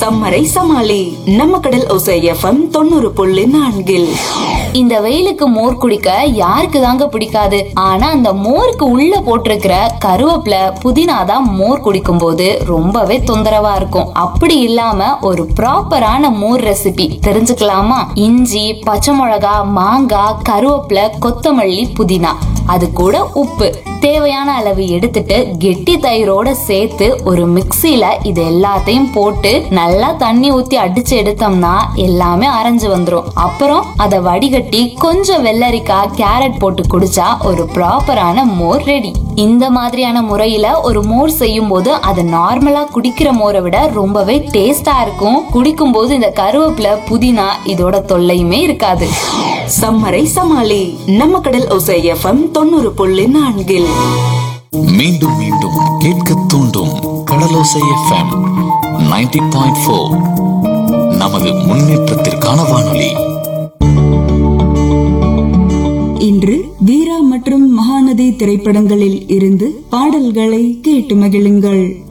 சம்மரை சமாளி நம்ம கடல் ஒசை எஃப்எம் தொண்ணூறு புள்ளி நான்கில் இந்த வெயிலுக்கு மோர் குடிக்க யாருக்கு தாங்க பிடிக்காது ஆனா அந்த மோருக்கு உள்ள போட்டிருக்கிற கருவேப்பிலை புதினா தான் மோர் குடிக்கும் போது ரொம்பவே தொந்தரவா இருக்கும் அப்படி இல்லாம ஒரு ப்ராப்பரான மோர் ரெசிபி தெரிஞ்சுக்கலாமா இஞ்சி பச்சை மிளகா மாங்காய் கருவேப்பிலை கொத்தமல்லி புதினா அது கூட உப்பு தேவையான அளவு எடுத்துட்டு கெட்டி தயிரோட சேர்த்து ஒரு மிக்ஸில இது எல்லாத்தையும் போட்டு நல்லா தண்ணி ஊத்தி அடிச்சு எடுத்தோம்னா எல்லாமே அரைஞ்சு வந்துரும் அப்புறம் அதை வடிகட்டி கொஞ்சம் வெள்ளரிக்காய் கேரட் போட்டு குடிச்சா ஒரு ப்ராப்பரான மோர் ரெடி இந்த மாதிரியான முறையில ஒரு மோர் செய்யும் போது அது நார்மலா குடிக்கிற மோரை விட ரொம்பவே டேஸ்டா இருக்கும் குடிக்கும் போது இந்த கருவேப்பிலை புதினா இதோட தொல்லையுமே இருக்காது சம்மரை சமாளி நம்ம கடல் ஒசை எஃப்எம் தொண்ணூறு புள்ளி நான்கில் மீண்டும் மீண்டும் கேட்க தூண்டும் கடலோசை எஃப்எம் 90.4 பாயிண்ட் ஃபோர் நமது முன்னேற்றத்திற்கான வானொலி இன்று வீரா மற்றும் மகாநதி திரைப்படங்களில் இருந்து பாடல்களை கேட்டு மகிழுங்கள்